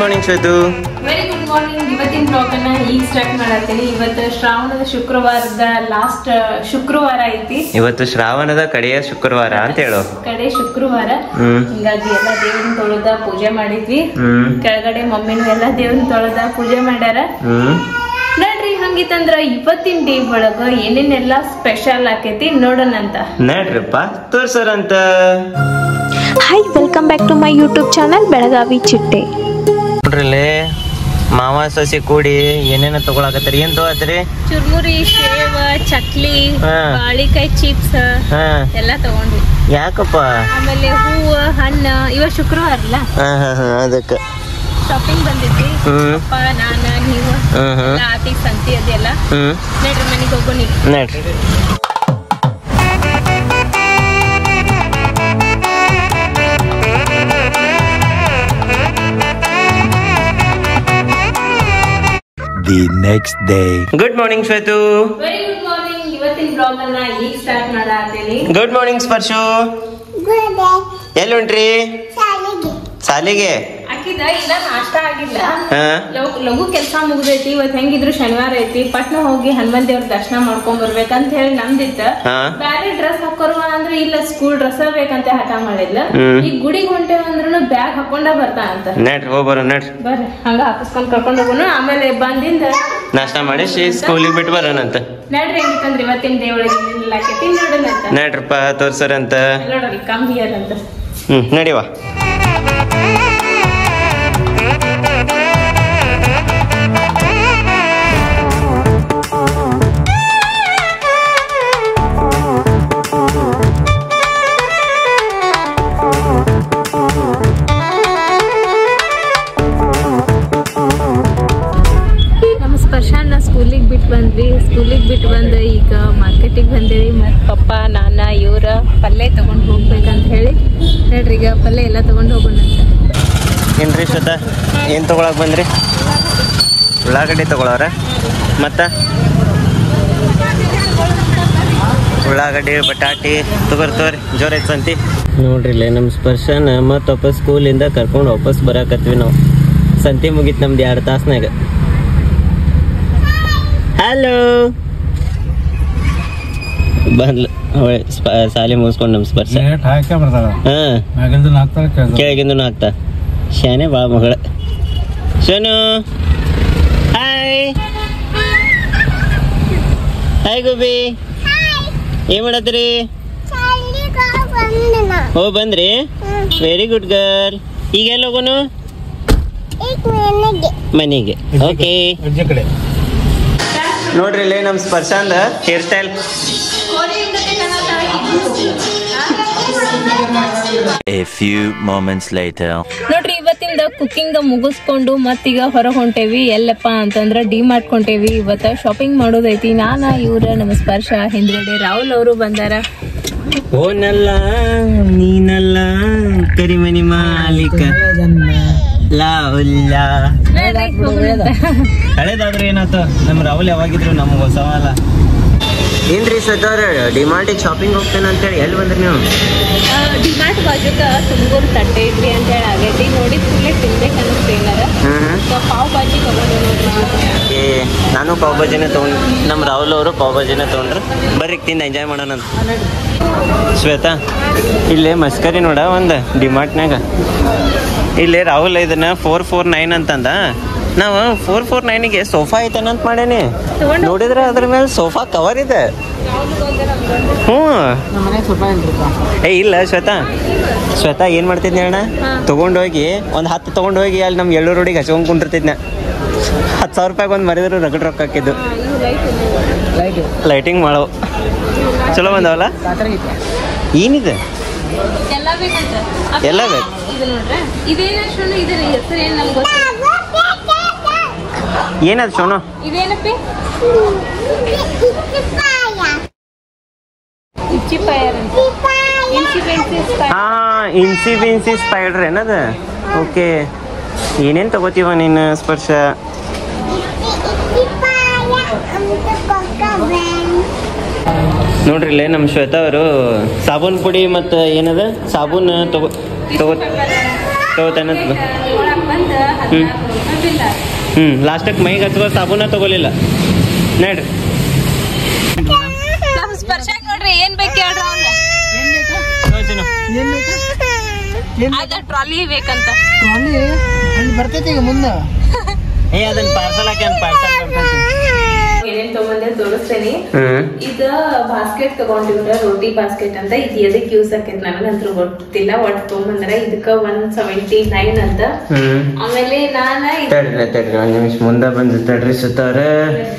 Morning Shwetu very good morning ಇವತ್ತಿನ blog ಅನ್ನ ಈಗ ಸ್ಟಾರ್ಟ್ ಮಾಡತ್ತೀನಿ ಇವತ್ತು ಶ್ರಾವಣದ ಶುಕ್ರವಾರದ ಲಾಸ್ಟ್ ಶುಕ್ರವಾರ ಐತಿ ಇವತ್ತು ಶ್ರಾವಣದ ಕಡೆಯ ಶುಕ್ರವಾರ ಅಂತ ಹೇಳು ಕಡೆ ಶುಕ್ರವಾರ ಹ್ಮ್. ಹಿಂಗಾಗಿ ಎಲ್ಲ ದೇವ್ರನ್ನ ತೊಳೆದ ಪೂಜೆ ಮಾಡಿದ್ವಿ ಹ್ಮ್ ಕೆಳಗಡೆ ಮಮ್ಮಿನೂ ಎಲ್ಲ ದೇವ್ರನ್ನ ತೊಳೆದ ಪೂಜೆ ಮಾಡ್ಯಾರ ಹ್ಮ್ ನೋಡ್ರಿ ಹಂಗಿತ್ತಂದ್ರ ಇವತ್ತಿನ ಡೇ ಒಳಗ ಏನೇನೆಲ್ಲ ಸ್ಪೆಷಲ್ ಆಕೈತಿ ನೋಡೋಣಂತ ನಡ್ರಪ್ಪ ತೋರ್ಸರಂತ hi welcome back to my YouTube channel Belagavi ಚಿಟ್ಟೆ ನೋಡ್ರಿಲ್ಲಿ ಮಾವ ಸಸಿ ಕೂಡಿ ಏನೇನ ತಗೊಳಕತ್ತಾರ ಏನ್ ತಗೋತ್ರಿ ಚುರ್ಮುರಿ ಶೇವ ಚಕ್ಲಿ ಹಾ. ಬಾಳಿಕಾಯಿ ಚಿಪ್ಸ್ ಹಾ ಎಲ್ಲ ತಗೊಂಡ್ವಿ ಯಾಕಪ್ಪ ಆಮೇಲೆ ಹೂವು ಹಣ್ಣು ಇವ ಶುಕ್ರವಾರ ಅಲ್ಲ ಹಾ ಹಾ ಹಾ ಅದಕ್ಕ ಶಾಪಿಂಗ್ ಬಂದಿದ್ವಿ ಹ್ಮ್ ಅಪ್ಪ ನಾನ ನೀವು ಹ್ಮ್ ಹ್ಮ್ ಎಲ್ಲ ಆತಿ ಸಂತಿ ಅದೆಲ್ಲ ಹ್ಮ್ ನಡ್ರಿ ಮನೆಗೆ ಹೋಗೋಣ ನಡ್ರಿ the next day. Good morning Shwetu very good morning ಇವತ್ತಿನ ಬ್ಲಾಗ್ ಅನ್ನ ಈಗ ಸ್ಟಾರ್ಟ್ ಮಾಡತ್ತೀನಿ ಗುಡ್ ಮಾರ್ನಿಂಗ್ ಸ್ಪರ್ಶು ಎಲ್ಲಿ ಹೊಂಟ್ರಿ ಸಾಲಿಗೆ ಅಕ್ಕಿದ ಇಲ್ಲ ನಾಷ್ಟ ಆಗಿಲ್ಲ ಹಾ ಲಗು- ಲಘು ಕೆಲಸ ಮುಗ್ದೈತಿ ಇವತ್ ಹೆಂಗಿದ್ರು ಶನಿವಾರ ಐತಿ ಪಟ್ನ ಹೋಗಿ ಹನುಮಂತ ದೇವ್ರ ದರ್ಶನ ಮಾಡ್ಕೊಂಡ್ ಬರ್ಬೇಕಂತ ಹೇಳಿ ನಮ್ದಿತ್ತ ಹಾ. ಬ್ಯಾರೆ ಡ್ರೆಸ್ ಹಾಕೋರುವ ಅಂದ್ರೆ ಇಲ್ಲ ಸ್ಕೂಲ್ ಡ್ರೆಸ್ ಬೇಕಂತ ಹಠ ಮಾಡಿದ್ಲ ಹ್ಮ್. ಈಗ ಗುಡಿಗೆ ಹೊಂಟೇವ ಅಂದ್ರೂ ಬ್ಯಾಗ್ ಹಾಕೊಂಡ ಬರ್ತಾ ಅಂತ ನಡ್ರಿ ಹೋಗ್ ಬರೋ ನಡ್ರಿ ಬರ್ರಿ ಹಂಗ ಹಾಕಿಸ್ಕೊಂಡ್ ಕರ್ಕೊಂಡ್ ಹೋಗೋಣ ಆಮೇಲೆ ಬಂದಿಂದ ನಾಷ್ಟ ಮಾಡಿ ಸ್ಕೂಲಿಗೆ ಬಿಟ್ಟು ಬರೋಣಂತ ನಡ್ರಿ ಹೆಂಗಿತ್ತಂದ್ರ ಇವತ್ತಿನ ದೇವಳಿಗೆ ಏನೆಲ್ಲ ಆಕೈತಿ ನೋಡೋಣ ಅಂತ ನಡ್ರಪ್ಪ ತೋರ್ಸರಂತ ನೋಡ್ರಿ ಕಮ್ ಹಿಯರ್ ಅಂತ ಹ್ಮ್ ನಡಿವ ನಮ್ಮ ಸ್ಪರ್ಶನ ಸ್ಕೂಲಿಗೆ ಬಿಟ್ಟು ಬಂದ್ವಿ ಸ್ಕೂಲಿಗೆ ಬಿಟ್ಟು ಬಂದು ಈಗ ಮಾರ್ಕೆಟಿಗೆ ಬಂದೇವಿ ಮತ್ತು ಪಪ್ಪ ನಾನ ಇವ್ರ ಪಲ್ಯ ತಗೊಂಡು ಹೋಗ್ಬೇಕಂತ ಹೇಳಿ ನೋಡ್ರಿ ಈಗ ಪಲ್ಯ ಎಲ್ಲ ತಗೊಂಡು ಹೋಗೋಣ ಅಂತ ಏನ್ರಿ ಶ್ವೇತ ಏನ್ ತಗೊಳಕ್ ಬಂದ್ರಿ ಉಳ್ಳಾಗಡ್ಡಿ ತಗೊಳವ್ರ ಮತ್ತ ಉಳ್ಳಾಗಡ್ಡಿ ಬಟಾಟಿ ತಗೋರಿ ತಗೋರಿ ಜೋರ್ ಐತಂತಿ ನೋಡ್ರಿ ಇಲ್ಲೇ ನಮ್ಮ ಸ್ಪರ್ಶನ ಮತ್ತೆ ವಾಪಸ್ ಸ್ಕೂಲಿಂದ ಕರ್ಕೊಂಡು ವಾಪಸ್ ಬರಾಕತ್ವಿ ನಾವು ಸಂತಿ ಮುಗೀತು ನಮ್ದು ಎರಡು ತಾಸ್ನಾಗ ಹಲೋ ಬಂದ್ಲ ಹೊಳೆ ಸ್ಪ- ಸಾಲಿ ಮುಗಿಸ್ಕೊಂಡು ನಮ್ಮ ಸ್ಪರ್ಶ ಹಾಕಿ ಬರ್ತಾರ ಹಾ ಮ್ಯಾಗಿಂದ ಹಾಕ್ತಾರ ಕೇಳ್ತಾರ ಕೆಳಗಿಂದನು ಹಾಕ್ತಾ ಶಾನೆ ಬಾ ಮಗಳ ಶನು ಹಾಯ್ ಹಾಯ್ ಗೋಬಿ ಏನ್ ಮಾಡತ್ರಿ ಓ ಬಂದ್ರಿ ವೆರಿ ಗುಡ್ ಗರ್ಲ್ ಈಗ ಎಲ್ಲಿ ಹೋಗೋನು ಮನೆಗೆ ಓಕೆ ಅಜ್ಜಿ ಕಡೆ ನೋಡ್ರಿ ಇಲ್ಲೇ ನಮ್ಮ ಸ್ಪರ್ಶಾಂದ hair style A few moments later. ನೋಡ್ರಿ ಇವತ್ತಿಂದ ಕುಕ್ಕಿಂಗ್ ಮುಗಿಸ್ಕೊಂಡು ಮತ್ತೀಗ ಹೊರಗೆ ಹೊಂಟೇವಿ ಎಲ್ಲಪ್ಪ ಅಂತಂದ್ರ ಡಿ ಮಾಡ್ಕೊಂಡೇವಿ ಇವತ್ತ ಶಾಪಿಂಗ್ ಮಾಡೋದೈತಿ ನಾನ ಇವ್ರ ನಮ್ಮ ಸ್ಪರ್ಶ ಹಿಂದ್ಗಡೆ ರಾಹುಲ್ ಅವರು ಬಂದಾರ ಓನಲ್ಲ ನೀನಲ್ಲ ಕರಿಮನಿ ಮಾಲೀಕ ಲಾ ಉಲ್ಲಾ ನೋಡ್ರಿ, ಹೋಗೋಣಂತ. ಹಳೇದಾದ್ರೆ ಏನಾಯ್ತು ನಮ್ಮ ರಾಹುಲ್ ಯಾವಾಗಿದ್ರು ನಮ್ಗೆ ಹೊಸವಲ್ಲ ಏನ್ರಿ ಸದರ್ ಡಿಮಾರ್ಟಿಗೆ ಶಾಪಿಂಗ್ ಹೋಗ್ತೇನೆ ಅಂತೇಳಿ ಎಲ್ಲಿ ಬಂದ್ರಿ ನೀವು ಆ, ಡಿಮಾರ್ಟ್ ಬಾಜುಕ ತುಮಕೂರು ತಟ್ಟೆ ಇಡ್ಲಿ ಅಂತ ಹೇಳಿ ಆಗೈತಿ ನೋಡಿದ ಕೂಡಲೇ ತಿನ್ಬೇಕು ಅನ್ನಿಸ್ತೇನಾರ ಹ್ಮ್ ಪಾವ್ ಭಾಜಿ ತಗೊಂಡು ನೋಡ್ರಿ ಏ ನಾನು ಪಾವ್ ಭಾಜಿನೇ ತೊಗೊಂಡು ನಮ್ಮ ರಾಹುಲ್ ಅವರು ಪಾವ್ ಭಾಜಿನೇ ತೊಗೊಂಡ್ರು ಬರ್ರಿ ತಿಂದು ಎಂಜಾಯ್ ಮಾಡೋಣ ಅಂತ ಶ್ವೇತಾ ಇಲ್ಲೇ ಮಸ್ಕರಿ ನೋಡ ಒಂದು ಡಿಮಾರ್ಟ್ನಾಗ ಇಲ್ಲಿ ರಾಹುಲ್ ಇದನ್ನ ಫೋರ್ ಫೋರ್ ನೈನ್ ಅಂತಂದ ನಾವು ಫೋರ್ ಫೋರ್ ನೈನಿಗೆ ಸೋಫಾ ಐತೇನಂತ ಮಾಡೇನಿ ತಗೊಂಡು ನೋಡಿದ್ರೆ ಅದ್ರ ಮೇಲೆ ಸೋಫಾ ಕವರ್ ಇದೆ ಹ್ಞೂ ಏ ಇಲ್ಲ ಶ್ವೇತಾ ಶ್ವೇತಾ ಏನು ಮಾಡ್ತಿದ್ನಿ ಅಣ್ಣ ಹಾ. ತೊಗೊಂಡೋಗಿ ಒಂದು ಹತ್ತು ತೊಗೊಂಡೋಗಿ ಅಲ್ಲಿ ನಮ್ಮ ಎಳ್ಳೂರು ರೋಡಿಗೆ ಹಚ್ಕೊಂಡ್ ಕುಂಟಿರ್ತಿದ್ನ ಹತ್ತು ಸಾವಿರ ರೂಪಾಯಿಗೆ ಒಂದು ಮರಿದ್ರು ರಗಡ್ ರೊಕ್ಕ ಹಾಕಿದ್ದು ಲೈಟಿಂಗ್ ಮಾಡವು ಚಲೋ ಬಂದವಲ್ಲ ಏನಿದೆ ಎಲ್ಲ ಬೇಕಂತ ಎಲ್ಲ ಬೇಕು. ಇದು ನೋಡ್ರೆ ಇದೇನಷ್ಟು ಇದ್ರ ಹೆಸರು ಏನು ನಮ್ಗೆ ಗೊತ್ತಿಲ್ಲ ಏನದು ಸೋನು ಇದೇನಪ್ಪಿ ಇಚ್ಚಿ ಫೈರ್ ಅಂತ ಇನ್ಸಿಡೆನ್ಸಿ ಹಾಂ ಇನ್ಸಿ ಬಿನ್ಸಿ ಸ್ಪೈಡ್ರ್ ಏನದ ಓಕೆ ಏನೇನು ತಗೋತೀವ ನೀನು ಸ್ಪರ್ಶ ನೋಡ್ರಿ ಇಲ್ಲೇ ನಮ್ಮ ಶ್ವೇತಾ ಅವರು ಸಾಬೂನ್ ಪುಡಿ ಮತ್ತು ಏನದ ಸಾಬೂನ್ ತಗೋ ತಗೋ ತಗೋತಾನಂತ ಒಂದು ಹದಿನಾರು ರೂಪಾಯಿ ಬಿಲ್ ಆಯ್ತು ಹ್ಞೂ ಲಾಸ್ಟಕ್ಕೆ ಮೈಗೆ ಹಚ್ಚುವ ಸಾಬೂನ ತಗೋಲಿಲ್ಲ ನೋಡ್ರಿ ನಮ್ಮ ಸ್ಪರ್ಶಕ್ ನೋಡ್ರಿ ಏನ್ ಬೇಕು ಹೇಳ್ರಿ ಅವ್ನ ಅದ ಟ್ರಾಲಿ ಬೇಕಂತ ಅಲ್ಲಿ ಬರ್ತೈತಿ ಈಗ ಮುಂದೆ ಏ ಅದನ್ನ ಪಾರ್ಸಲ್ ಹಾಕಿ ಪಾರ್ಸಲ್ ಏನೇನ್ ತಗೊಂಡೆ ತೋರಿಸ್ತೇನೆ ಹ್ಞೂ ಇದ ಬಾಸ್ಕೆಟ್ ತಗೊಂಡಿವ್ರ ರೋಟಿ ಬಾಸ್ಕೆಟ್ ಅಂತ ಇದು ಎದಕ್ ಯೂಸ್ ಆಕೈತಿ ನನಗಂತೂ ಗೊತ್ತಿಲ್ಲ ಒಟ್ಟು ತೊಗೊಂಬಂದ್ರ ಇದಕ್ಕ ಒನ್ ಸೆವೆಂಟಿ ನೈನ್ ಅಂತ ಹ್ಞೂ ಆಮೇಲೆ ನಾನ ಇದ್- ತಡ್ರಿ ತಡ್ರಿ ಒಂದು ನಿಮಿಷ ಮುಂದೆ ಬಂದು ತಡ್ರಿ ಸುತ್ತವ್ರೆ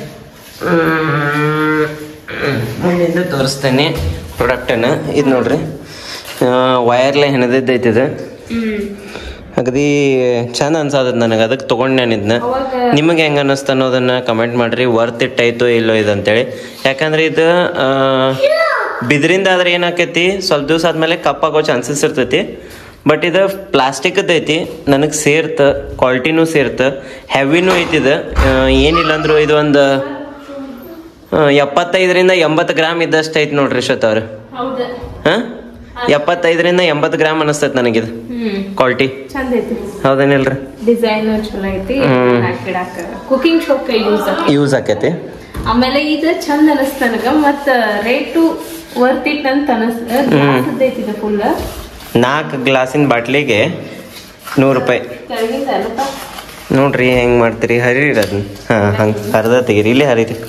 ಮುಂದಿಂದ ತೋರಿಸ್ತೇನೆ ಪ್ರಾಡಕ್ಟನ್ನು ಇದು ನೋಡ್ರಿ ವಯರ್ಲೆ ಹೆಣದಿದ್ದೈತಿ ಇದು ಹ್ಮ್ ಅಗದಿ ಚಂದ ಅನ್ಸಾದದ ನನಗೆ ಅದಕ್ಕೆ ತೊಗೊಂಡು ನಾನು ಇದನ್ನ ಅವಾಗ ನಿಮಗೆ ಹೆಂಗೆ ಅನ್ನಿಸ್ತು ಅನ್ನೋದನ್ನ ಕಮೆಂಟ್ ಮಾಡ್ರಿ ವರ್ತ್ ಇಟ್ ಆಯ್ತೋ ಇಲ್ಲೋ ಇದು ಅಂತೇಳಿ ಯಾಕಂದ್ರೆ ಇದು ಆ, ಬಿದ್ರಿಂದ ಆದ್ರೆ ಏನಾಕೈತಿ ಸ್ವಲ್ಪ ದಿವಸ ಆದ್ಮೇಲೆ ಕಪ್ಪಾಗೋ ಚಾನ್ಸಸ್ ಇರ್ತೈತಿ ಬಟ್ ಇದು ಪ್ಲಾಸ್ಟಿಕ್ದು ಐತಿ ನನಗೆ ಸೇರ್ತ ಕ್ವಾಲಿಟಿನೂ ಸೇರ್ತ ಹೆವಿನೂ ಐತಿ ಇದು ಆ, ಏನಿಲ್ಲ ಅಂದ್ರು ಇದು ಒಂದು ಆ, ಎಪ್ಪತ್ತೈದರಿಂದ ಎಂಬತ್ತು ಗ್ರಾಮ್ ಇದ್ದಷ್ಟು ಐತಿ ನೋಡ್ರಿ ಶ್ವೇತ ಅವ್ರು ಹೌದ ಹಾಂ ಎಪ್ಪತ್ತೈದರಿಂದ ಎಂಬತ್ತು ಗ್ರಾಮ್ ಅನಿಸ್ತೈತಿ ನನಗಿದು ಹ್ಮ್ ಕ್ವಾಲಿಟಿ ಚಂದ ಐತಿ ಹೌದೇನಿಲ್ರಿ ಡಿಸೈನ್ ಚಲೋ ಐತಿ ಹ್ಮ್. ಹಾಕಿಡಾಕ ಕುಕಿಂಗ್ ಶೋಕ್ ಯೂಸ್ ಯೂಸ್ ಆಕೈತಿ ಆಮೇಲೆ ಇದು ಚಂದ ಅನಸ್ತ ನನಗ ಮತ್ತ ರೇಟು ವರ್ತ್ ಇಟ್ ಅಂತ ಅನಸ್ತ ಐತಿ ಇದು ಫುಲ್ ನಾಲ್ಕು ಗ್ಲಾಸಿನ ಬಾಟ್ಲಿಗೆ ನೂರು ರೂಪಾಯಿ ಕೆಳಗಿಂದ ಅಲ್ಪ ನೋಡ್ರಿ ಹೆಂಗ್ ಮಾಡ್ತೀರಿ ಹರಿರಿ ಅದನ್ನ ಹಾ ಹಂಗೆ ಹರಿದ ತೆಗೀರಿ ಇಲ್ಲೇ ಹರಿರಿ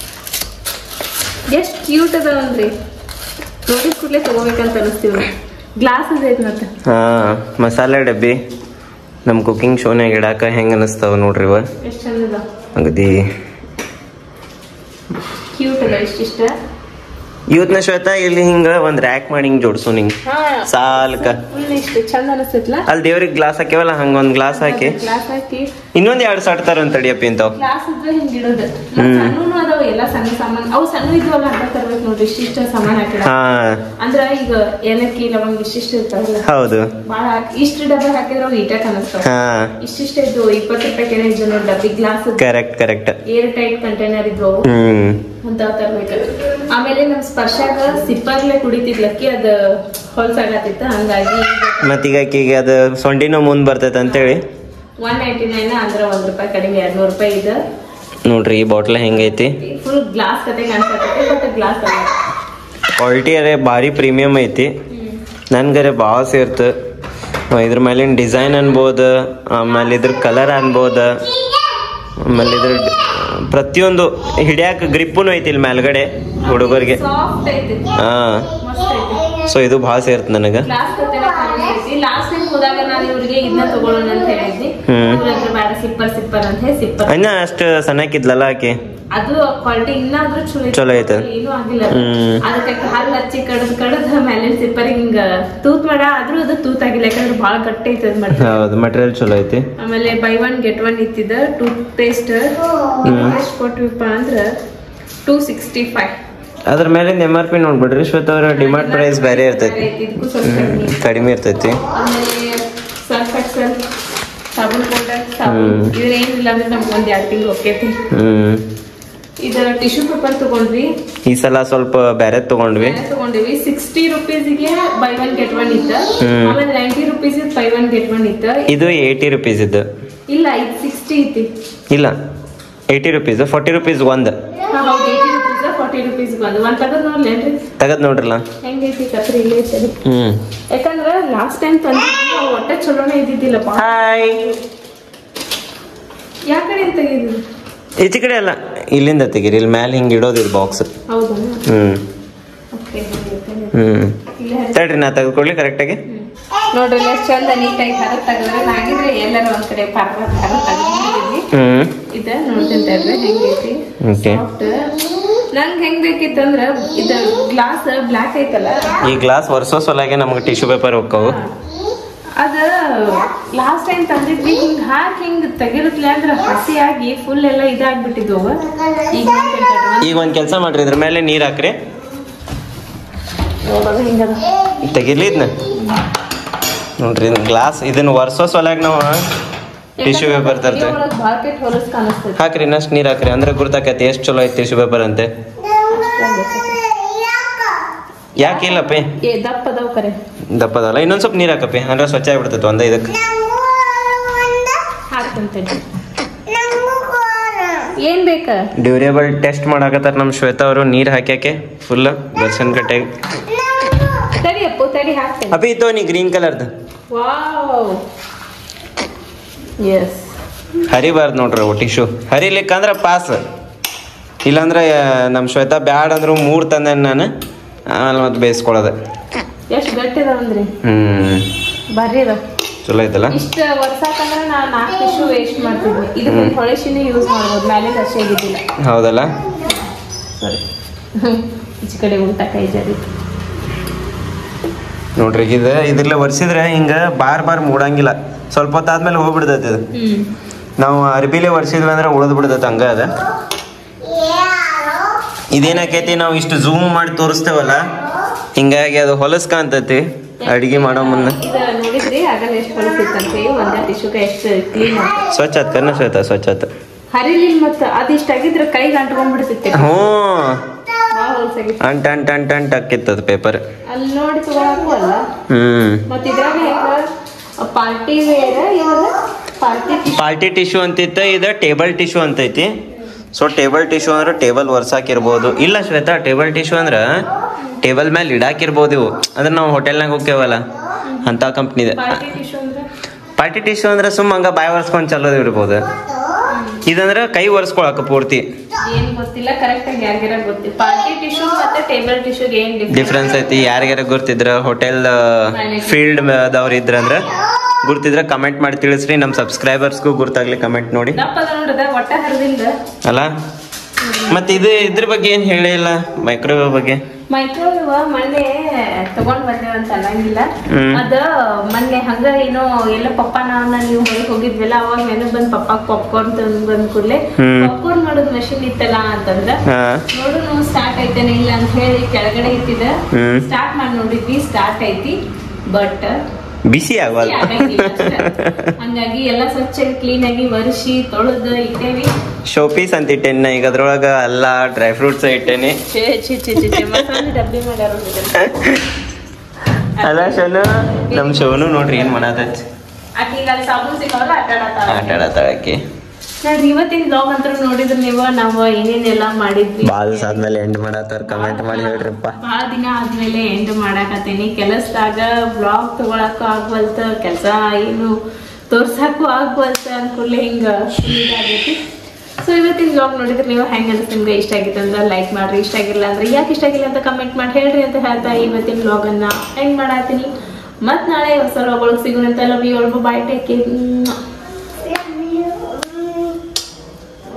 ಎಷ್ಟ್ ಕ್ಯೂಟ್ ಅದಾವನ್ರಿ ನೋಡಿದ ಕೂಡಲೇ ತಗೋಬೇಕಂತ ಅನಸ್ತೀವಿ ಗ್ಲಾಸ್ ಐತಿ ಮತ್ತೆ ಹಾ ಮಸಾಲೆ ಡಬ್ಬಿ ನಮ್ಮ ಕುಕಿಂಗ್ ಶೋನ್ಯಾಗ ಇಡಾಕ ಹೆಂಗ್ ಅನಿಸ್ತಾವ ನೋಡ್ರಿ ಇವ ಎಷ್ಟ್ ಚಂದ ಅದಾವ ಅಗದಿ ಕ್ಯೂಟ್ ಅದ ಇಷ್ಟಿಷ್ಟ ಇವತ್ನ ಶ್ವೇತ ಇಲ್ಲಿ ಹಿಂಗ ಒಂದ್ ರ್ಯಾಕ್ ಮಾಡಿ ಹಿಂಗ್ ಜೋಡ್ಸು ನಿಂಗ್ ಹಾ ಸಾಲ್ಕ ಫುಲ್ ಇಷ್ಟು ಚಂದ ಅನಸ್ತೈತ್ಲ ಅಲ್ಲಿ ದೇವ್ರಿಗೆ ಗ್ಲಾಸ್ ಹಾಕ್ಯವಲ್ಲ ಹಂಗ ಒಂದ್ ಗ್ಲಾಸ್ ಹಾಕಿ ಗ್ಲಾಸ್ ಹಾಕಿ ಇನ್ನೊಂದ್ ಎರಡ್ ಸಾಟ್ತಾರ ಅಂತ ತಡಿಯಪ್ಪ ಇಂತಾವ್ ಗ್ಲಾಸ್ ಇದ್ರೆ ಹಿಂಗ್ ಇಡೋದು ಹ್ಮ್. ಸಣ್ಣನು ಅದಾವ ಎಲ್ಲ ಸಣ್ಣ ಸಾಮಾನ್ ಅವು ಸಣ್ಣ ಇದ್ವಲ್ಲ ಅಂತ ತರ್ಬೇಕು ನೋಡ್ರಿ ಇಷ್ಟಿಷ್ಟ ಸಾಮಾನ್ ಹಾಕಿಡ ಹಾ ಅಂದ್ರ ಈಗ ಏಲಕ್ಕಿ ಲವಂಗ ಇಷ್ಟಿಷ್ಟ ಇರ್ತಾವಲ್ಲ ಹೌದು ಬಾಳ ಹಾಕಿ ಇಷ್ಟು ಡಬ್ಬ ಹಾಕಿದ್ರೆ ಅವು ಈಟಕ್ ಅನಸ್ತಾವ ಹಾ ಇಷ್ಟಿಷ್ಟ ಇದ್ದು ಇಪ್ಪತ್ತು ರೂಪಾಯಿ ಕೆನೆ ಇದ್ದು ನೋಡಿ ಡಬ್ಬಿ glass correct correct airtight container ಇದ್ವು ಅವು ಹ್ಮ್ ಅಂತ ತರ್ಬೇಕು ಆಮೇಲೆ ನಮ್ ಸ್ಪರ್ಶಾಗ ಸಿಪ್ಪರ್ಲೆ ಕುಡಿತಿದ್ಲಕ್ಕಿ ಅದ ಹೊಲ್ಸಾಗತ್ತಿತ್ತ ಹಂಗಾಗಿ ಮತ್ತೀಗ ಆಕಿಗೆ ಅದು ಸೊಂಡಿನೂ ಮುಂದ್ ಬರ್ತೈತೆ ಅಂತೇಳಿ ಒನ್ ನೈಂಟಿ ನೈನ್ ಅಂದ್ರ ಒಂದ್ ರೂಪಾಯಿ ಕಡಿಮೆ ಎರಡ್ ನೂರ್ ರೂಪಾಯಿ ಇದೆ ನೋಡ್ರಿ ಈ ಬಾಟ್ಲ್ ಹೆಂಗೈತಿ ಫುಲ್ ಗ್ಲಾಸ್ ಕತೆ ಕಾಣಿಸ್ತೈತಿ ಬಟ್ ಗ್ಲಾಸ್ ಅಲ್ಲ ಕ್ವಾಲಿಟಿ ಅರೆ ಭಾರಿ ಪ್ರೀಮಿಯಂ ಐತಿ ನನ್ಗರೆ ಭಾಳ ಸೇರ್ತು ಆ, ಇದ್ರ ಮೇಲಿನ ಡಿಸೈನ್ ಅನ್ಬೋದು ಆಮೇಲೆ ಇದ್ರ ಕಲರ್ ಅನ್ಬೋದು ಆಮೇಲೆ ಇದ್ರ ಪ್ರತಿಯೊಂದು ಹಿಡಿಯಾಕ ಗ್ರಿಪ್ಪುನು ಐತಿ ಇಲ್ಲಿ ಮೇಲ್ಗಡೆ ಹುಡುಗರಿಗೆ ಸಾಫ್ಟ್ ಐತಿ ಹಾ ಮಸ್ತ್ ಐತಿ ಸೊ ಇದು ಭಾಳ ಸೇರ್ತು ನನಗೆ ಗ್ಲಾಸ್ ಕತೆನೆ ಕಾಣಿಸ್ತೈತಿ ಲಾಸ್ಟ್ ಟೈಮ್ ಹೋದಾಗ ನಾನು ಇವ್ರಿಗೆ ಇದನ್ನ ತಗೊಳ್ಳೋಣ ಅಂತ ಹೇಳಿದ್ನಿ ಹ್ಮ್. ಇವ್ರಂದ್ರೆ ಬೇಡ ಸಿಪ್ಪರ್ ಸಿಪ್ಪರ್ ಅಂತ ಹೇಳಿ ಸಿಪ್ಪರ್ ಇನ್ನ ಅಷ್ಟು ಸಣ್ಣಕ್ಕಿದ್ಲಲ್ಲ ಆಕೆ ಅದು ಕ್ವಾಲಿಟಿ ಇನ್ನಾದ್ರೂ ಚಲೋ ಐತಿ. ಚಲೋ ಐತೆ. ಏನೂ ಆಗಿಲ್ಲ ಹ್ಮ್. ಅದಕ್ಕೆ ಹಲ್ಲು ಹಚ್ಚಿ ಕಡದ್ ಕಡದ್ ಮೇಲಿನ ಸಿಪ್ಪರ್ ಹಿಂಗ ತೂತ್ ಮಾಡ ಆದ್ರೂ ಅದು ತೂತ್ ಆಗಿಲ್ಲ ಯಾಕಂದ್ರೆ ಬಹಳ ಗಟ್ಟಿ ಐತೆ ಅದ್ ಮಾಡಿ ಹೌದು ಮಟೀರಿಯಲ್ ಚಲೋ ಐತಿ ಆಮೇಲೆ ಬೈ ಒನ್ ಗೆಟ್ ಒನ್ ಇತ್ತಿದ ಟೂತ್ ಪೇಸ್ಟ್ ಎಷ್ಟು ಕೊಟ್ವಿಪ್ಪ ಅಂದ್ರ ಟೂ ಸಿಕ್ಸ್ಟಿ ಫೈವ್ ಅದ್ರ ಮೇಲಿಂದ ಎಮ್ ಆರ್ ಪಿ ನೋಡ್ಬಿಡ್ರಿ ಶ್ವೇತ ಅವ್ರ ಡಿಮಾಂಡ್ ಪ್ರೈಸ್ ಬೇರೆ ಇರ್ತೈತಿ ಇದಕ್ಕೂ ಸ್ವಲ್ಪ ಕಡಿಮೆ. ಕಡಿಮೆ ಇರ್ತೈತಿ ಆಮೇಲೆ ಸರ್ಫ್ ಎಕ್ಸೆಲ್ ಸಾಬೂನ್ ಪೌಡರ್ ಸಾಬೂನ್ ಹ್ಮ್. ಇದೇನಿಲ್ಲ ಅಂದ್ರೆ ನಮ್ಗೆ ಒಂದ್ ಎರಡು ತಿಂಗಳು ಹೋಗ್ತೈತಿ ಹ್ಮ್ ಇದು ಟಿಶ್ಯೂ ಪೇಪರ್ ತಗೊಂಡ್ವಿ ಈ ಸಲ ಸ್ವಲ್ಪ ಬೇರೆ ತಗೊಂಡ್ವಿ ಬೇರೆ ತಗೊಂಡಿವಿ ಸಿಕ್ಸ್ಟಿ ರುಪೀಸ್ಗೆ ಬೈ ಒನ್ ಗೆಟ್ ಒನ್ ಇತ್ತ ಹ್ಮ್. ಆಮೇಲೆ ninety rupees buy one get one ಇತ್ತ ಇದು ಏಯ್ಟಿ ರುಪೀಸ್ ಇದ್ದು ಇಲ್ಲ ಇದು ಸಿಕ್ಸ್ಟಿ ಐತಿ ಇಲ್ಲ ಏಯ್ಟಿ ರುಪೀಸ್ ಫಾರ್ಟಿ ರುಪೀಸ್ ಒಂದು ಹಾ, ಹೌದು ಏಯ್ಟಿ ರುಪೀಸ್ ಫಾರ್ಟಿ ರುಪೀಸ್ ಬಂದು ಒಂದ್ ತಗದ್ ನೋಡ್ಲೇನ್ರಿ ತೆಗದ್ ನೋಡ್ರಲ್ಲ ಹೆಂಗೈತಿ ಕತ್ರಿ ಇಲ್ಲೇ ಐತರಿ ಹ್ಮ್ ಯಾಕಂದ್ರ ಲಾಸ್ಟ್ ಟೈಮ್ ತಂದಿದ್ವಿ ಅವು ಒಟ್ಟೆ ಚಲೋನೇ ಇದ್ದಿದ್ದಿಲ್ಲ ಬಾ ಹಾಯ್ ಯಾ ಕಡೆ ಅಂತ ತೆಗಿದ್ವಿ ಈಚೆ ಕಡೆ ಅಲ್ಲ ಇಲ್ಲಿಂದ ತೆಗೀರಿ ಇಲ್ಲಿ ಮ್ಯಾಲೆ ಹಿಂಗೆ ಇಡೋದು ಇದು ಬಾಕ್ಸ್ ಹೌದಾ ಹ್ಮ್ ಓಕೆ ಹ್ಮ್ ಇಲ್ಲೇ ತಡ್ರಿ ನಾ ತೆಗೆದುಕೊಳ್ಳಿ ಕರೆಕ್ಟಾಗಿ ನೋಡ್ರಿ ಎಷ್ಟು ಚಂದ ನೀಟಾಗಿ ಹರ ತೆಗೆದ್ರೆ ನಾಗಿದ್ರೆ ಎಲ್ಲರ ಒಂದ್ ಕಡೆ ಪಾರ್ಕ್ ಹರ ತೆಗೆದಿದ್ವಿ ಹ್ಮ್ ಇದ ನೋಡ್ತೀನಿ ತಡ್ರಿ ಹೆಂಗೈತಿ Okay. ಸಾಫ್ಟ್ ನಂಗೆ ಹೆಂಗ್ ಬೇಕಿತ್ತಂದ್ರ ಇದ ಗ್ಲಾಸ್ ಬ್ಲಾಕ್ ಐತಲ್ಲ ಈ ಗ್ಲಾಸ್ ವರ್ಷೋ ಸೊಲಾಗೆ ನಮ್ಗೆ ಟಿಶ್ಯೂ ಪೇಪರ್ ಹೋಗ್ತಾವು ಅದ ಲಾಸ್ಟ್ ಟೈಮ್ ತಂದಿದ್ವಿ ಹಿಂಗ್ ಹಾಕಿ ಹಿಂಗ್ ತೆಗಿರುತ್ತಲೆ ಅಂದ್ರ ಹಸಿಯಾಗಿ ಫುಲ್ ಎಲ್ಲ ಇದಾಗ್ಬಿಟ್ಟಿದ್ವು ಈಗ ಈಗ ಒಂದ್ ಕೆಲಸ ಮಾಡ್ರಿ ಇದ್ರ ಮೇಲೆ ನೀರ್ ಹಾಕ್ರಿ ನೋಡೋದು ಹಿಂಗದ ತೆಗಿರ್ಲಿ ಇದನ್ನ ನೋಡ್ರಿ ಗ್ಲಾಸ್ ಇದನ್ನ ವರ್ಷೋ ಸೊಲಾಗ ನಾವು ಟಿಶ್ಯೂ ಪೇಪರ್ ತರ್ತೇವೆ ಭಾಳ ಕೆಟ್ಟ ಹೊಲಸ್ ಕಾಣಿಸ್ತೈತಿ ಹಾಕ್ರಿ ಇನ್ನಷ್ಟು ನೀರ್ ಹಾಕ್ರಿ ಅಂದ್ರೆ ಗುರ್ತಾಕೈತಿ ಎಷ್ಟು ಚಲೋ ಐತಿ ಟಿಶ್ಯೂ ಪೇಪರ್ ಅಂತೆ ಯಾಕೆ ಇಲ್ಲಪ್ಪಿ ಏ ದಪ್ಪ ಅದಾವ ಕರೆ ದಪ್ಪದಲ್ಲ ಇನ್ನೊಂದ್ ಸ್ವಲ್ಪ ನೀರ್ ಹಾಕಪ್ಪಿ ಅಂದ್ರೆ ಸ್ವಚ್ಛ ಆಗ್ಬಿಡ್ತೈತಿ ಒಂದ ಇದಕ್ಕೆ ಹಾಕ್ತಂತೇನೆ ಏನ್ ಬೇಕ ಡ್ಯೂರೇಬಲ್ ಟೆಸ್ಟ್ ಮಾಡಾಕತ್ತಾರ ನಮ್ಮ ಶ್ವೇತಾ ಅವರು ನೀರು ಹಾಕ್ಯಾಕೆ ಫುಲ್ ಬಸನ್ ಕಟ್ಟೆ ತಡಿ ಅಪ್ಪು ತಡಿ ಹಾಕ್ತೇನೆ ಅಭಿ ಇತ್ತೋ ನೀ ಗ್ರೀನ್ ಕಲರ್ದು ವಾವ್ ಎಸ್ ಹರಿಬಾರ್ದು ನೋಡ್ರಿ ಅವು ಟಿಶ್ಯೂ ಹರಿಲಿಕ್ಕಂದ್ರೆ ಪಾಸ್ ಇಲ್ಲಾಂದ್ರೆ ನಮ್ಮ ಶ್ವೇತಾ ಬ್ಯಾಡ್ ಅಂದ್ರು ಮೂರು ತಂದೆ ನಾನು ಆಮೇಲೆ ಮತ್ತೆ ಬೇಯಿಸ್ಕೊಳ್ಳೋದು ಎಷ್ಟು ಗಟ್ಟಿ ಅದಾವಂದ್ರಿ ಹ್ಞೂ ಬರ್ರಿ ಅದಾವ ಚಲೋ ಐತಲ್ಲ ಇಷ್ಟ ವರ್ಷಾಕಂದ್ರೆ ನಾ ನಾಲ್ಕು ಟಿಶ್ಯೂ ವೇಸ್ಟ್ ಮಾಡ್ತಿದ್ವಿ ಇದಕ್ಕೆ ಹೊಳಸಿನೇ ಯೂಸ್ ಮಾಡ್ಬೋದು ಮೇಲೆ ಅಷ್ಟೇ ಆಗಿದ್ದಿಲ್ಲ ಹೌದಲ್ಲ ಸಾರಿ ಈಚೆ ಕಡೆ ಉಲ್ಟಾ ಕೈ ಜಾರಿ ನೋಡ್ರಿ ಇದು ಇದ್ರಲ್ಲ ಒರೆಸಿದ್ರೆ ಹಿಂಗೆ ಬಾರ್ ಬಾರ್ ಮೂಡಂಗಿಲ್ಲ ಸ್ವಲ್ಪ ಹೊತ್ತಾದ್ಮೇಲೆ ಹೋಗ್ಬಿಡ್ತೈತೆ ಇದು ಹ್ಮ್ ನಾವು ಅರ್ಬಿಲೆ ಒರೆಸಿದ್ವಿ ಅಂದ್ರೆ ಉಳಿದು ಬಿಡ್ತೈತೆ ಹಂಗ ಅದ ಇದೇನಾಕೈತಿ ನಾವು ಇಷ್ಟು ಝೂಮ್ ಮಾಡಿ ತೋರಿಸ್ತೇವಲ್ಲ ಹಿಂಗಾಗಿ ಅದು ಹೊಲಸ್ ಕಾಣ್ತೈತಿ ಅಡಿಗೆ ಮಾಡೋ ಮುನ್ನ ಇದು ನೋಡಿದ್ರಿ ಆಗಲ್ಲ ಎಷ್ಟು ಹೊಲಸಿತ್ತಂತೆ ಒಂದೇ ಟಿಶ್ಯೂಗೆ ಎಷ್ಟು ಕ್ಲೀನ್ ಅಂತ ಸ್ವಚ್ಛ ಆತ್ ಕರ್ನ ಶ್ವೇತ ಸ್ವಚ್ಛ ಆತ್ ಹರಿಲಿಲ್ಲ ಮತ್ತ ಅದಿಷ್ಟ ಆಗಿದ್ರೆ ಕೈಗೆ ಅಂಟ್ಕೊಂಡ್ಬಿಡ್ತಿತ್ತೆ ಹ್ಞೂ ಭಾಳ ಹೊಲಸಾಗಿತ್ತು ಅಂಟ್ ಅಂಟ್ ಅಂಟ್ ಅಂಟ್ ಹಾಕಿತ್ತದ ಪೇಪರ್ ಅಲ್ಲಿ ನೋಡಿ ತಗೊಳಕು ಅಲ್ಲ ಹ್ಮ್ ಮತ್ತ ಇದ್ರಾಗ ಹೆಂಗ ಪಾರ್ಟಿ ವೇರ್ ಇವಾಗ ಪಾರ್ಟಿ ಪಾರ್ಟಿ ಟಿಶ್ಯೂ ಅಂತಿತ್ತ ಇದು ಟೇಬಲ್ ಟಿಶ್ಯೂ ಅಂತೈತಿ ಸೊ ಟೇಬಲ್ ಟಿಶ್ಯೂ ಅಂದ್ರೆ ಟೇಬಲ್ ಒರ್ಸಾಕಿರ್ಬೋದು ಇಲ್ಲ ಶ್ವೇತಾ ಟೇಬಲ್ ಟಿಶ್ಯೂ ಅಂದ್ರೆ ಟೇಬಲ್ ಮೇಲೆ ಇಡಾಕಿರ್ಬೋದು ಇವು ಅಂದ್ರೆ ನಾವು ಹೋಟೆಲ್ನಾಗ ಹೋಗ್ತೇವಲ್ಲ ಅಂತ ಕಂಪ್ನಿದೆ ಪಾರ್ಟಿ ಟಿಶ್ಯೂ ಅಂದ್ರೆ ಪಾರ್ಟಿ ಟಿಶ್ಯೂ ಅಂದ್ರೆ ಸುಮ್ಮ ಹಂಗ ಬಾಯಿ ಒರ್ಸ್ಕೊಂಡು ಚಲೋದು ಇರ್ಬೋದು ಇದಂದ್ರೆ ಕೈ ಒರೆಸ್ಕೊಳಕ ಪೂರ್ತಿ ಏನ್ ಗೊತ್ತಿಲ್ಲ ಕರೆಕ್ಟ್ ಆಗಿ ಯಾರಿಗಾರ ಗೊತ್ತಿಲ್ಲ ಪಾರ್ಟಿ ಟಿಶ್ಯೂ ಮತ್ತೆ ಟೇಬಲ್ ಟಿಶ್ಯೂಗೆ ಏನ್ ಡಿಫ್ರೆನ್ಸ್ ಐತಿ ಯಾರಿಗಾರ ಗುರ್ತಿದ್ರ ಹೋಟೆಲ್ ಫೀಲ್ಡ್ ದವ್ರ ಇದ್ರಂದ್ರ ಗುರ್ತಿದ್ರ ಕಮೆಂಟ್ ಮಾಡಿ ತಿಳಿಸ್ರಿ ನಮ್ಮ ಸಬ್ಸ್ಕ್ರೈಬರ್ಸ್ಗೂ ಗುರ್ತಾಗ್ಲಿ ಕಮೆಂಟ್ ನೋಡಿ ದಪ್ಪ ಅದ ನೋಡ್ರದ ಒಟ್ಟ ಹರಿದಿಲ್ಲ ಅಲ್ಲ ಮತ್ತೆ ಇದು ಇದ್ರ ಬಗ್ಗೆ ಏನ್ ಹೇಳಿಲ್ಲ ಮೈಕ್ರೋವೇವ್ ಬಗ್ಗೆ ಮೈಕ್ರೋವೇವ್ ಮೊನ್ನೆ ತಗೊಂಡ್ ಬಂದೇವ ಅಂತ ಅನ್ನಂಗಿಲ್ಲ ಹ್ಮ್. ಅದ ಮೊನ್ನೆ ಹಂಗ ಏನೋ ಎಲ್ಲ ಪಪ್ಪ ನಾವನ್ನ ನೀವು ಹೊರಗೆ ಹೋಗಿದ್ವಲ್ಲ ಅವಾಗ ನೆನಪ್ ಬಂದ್ ಪಪ್ಪಾಗ್ ಪಾಪ್ಕಾರ್ನ್ ತಂದ್ ಬಂದ್ ಕೂಡ್ಲೆ ಹ್ಮ್. ಪಾಪ್ಕಾರ್ನ್ ಮಾಡೋದ್ ಮಷಿನ್ ಇತ್ತಲ್ಲ ಅಂತಂದ್ರ ಹಾ ನೋಡು ನಾವು ಸ್ಟಾರ್ಟ್ ಐತೇನೆ ಇಲ್ಲ ಅಂತ ಹೇಳಿ ಕೆಳಗಡೆ ಇಟ್ಟಿದ ಹ್ಮ್. ಸ್ಟಾರ್ಟ್ ಮಾಡಿ ನೋಡಿದ್ವಿ ಸ್ಟಾರ್ಟ್ ಐತಿ ಬಟ್ ಬಿಸಿ ಆಗವಲ್ಲ ಹಂಗಾಗಿ ಎಲ್ಲ ಸ್ವಚ್ಛ ಕ್ಲೀನ್ ಆಗಿ ಒರೆಸಿ ತೊಳೆದು ಇಟ್ಟೇವಿ ಶೋ ಪೀಸ್ ಅಂತ ಇಟ್ಟೇನಿ ಈಗ ಅದ್ರೊಳಗ ಎಲ್ಲ ಡ್ರೈ ಫ್ರೂಟ್ಸ್ ಇಟ್ಟೇನಿ ಛೇ ಛೇ ಛೇ ಛೇ ಛೇ, ಮಸಾಲೆ ಡಬ್ಬಿ ಮಾಡ್ಯಾರ ಇದನ್ನ. ಅಲ್ಲ ಶೋನು ನಮ್ ಶೋನು ನೋಡ್ರಿ ಏನ್ ಮಾಡತೈತಿ ಆಕಿಗೆ ಅಲ್ಲಿ ಸಾಬೂನ್ ಸಿಗವಲ್ಲ ಆಟ ಆಡತಾಳ ಆಟ ಆಡತಾಳಕಿ ನೋಡ್ರಿ ಇವತ್ತಿನ ಬ್ಲಾಗ್ ಅಂತ ನೋಡಿದ್ರೆ ನೀವು ನಾವು ಏನೇನೆಲ್ಲ ಮಾಡಿದ್ವಿ ಬಾಲ್ ಆದ್ಮೇಲೆ ಎಂಡ್ ಮಾಡತ್ತಾರ ಕಮೆಂಟ್ ಮಾಡಿ ಹೇಳ್ರಿಪ್ಪ ಬಹಳ ದಿನ ಆದ್ಮೇಲೆ ಎಂಡ್ ಮಾಡಾಕತ್ತೇನಿ ಕೆಲಸದಾಗ ಬ್ಲಾಗ್ ತಗೊಳಕ್ಕೂ ಆಗ್ವಲ್ತ ಕೆಲಸ ಏನು ತೋರ್ಸಕ್ಕೂ ಆಗ್ವಲ್ತ ಅನ್ಕೊಳ್ಳಿ ಹಿಂಗ ಇದಾಗೈತಿ ಸೊ ಇವತ್ತಿನ ಬ್ಲಾಗ್ ನೋಡಿದ್ರೆ ನೀವು ಹೆಂಗ್ ಅನ್ಸ್ ನಿಮ್ಗೆ ಇಷ್ಟ ಆಗಿತ್ತು ಅಂದ್ರೆ ಲೈಕ್ ಮಾಡ್ರಿ ಇಷ್ಟ ಆಗಿಲ್ಲ ಅಂದ್ರೆ ಯಾಕೆ ಇಷ್ಟ ಆಗಿಲ್ಲ ಅಂತ ಕಮೆಂಟ್ ಮಾಡಿ ಹೇಳ್ರಿ ಅಂತ ಹೇಳ್ತಾ ಇವತ್ತಿನ ಬ್ಲಾಗ್ ಅನ್ನ ಹೆಂಗ್ ಮಾಡಾತೀನಿ ಮತ್ ನಾಳೆ ಹೊಸ vlog ಒಳಗ್ ಸಿಗೋಣ ಅಂತ love you all bye take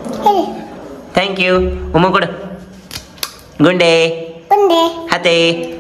thank you ಉಮ್ಮ ಕೊಡು ಗುಂಡೆ ಹತೆ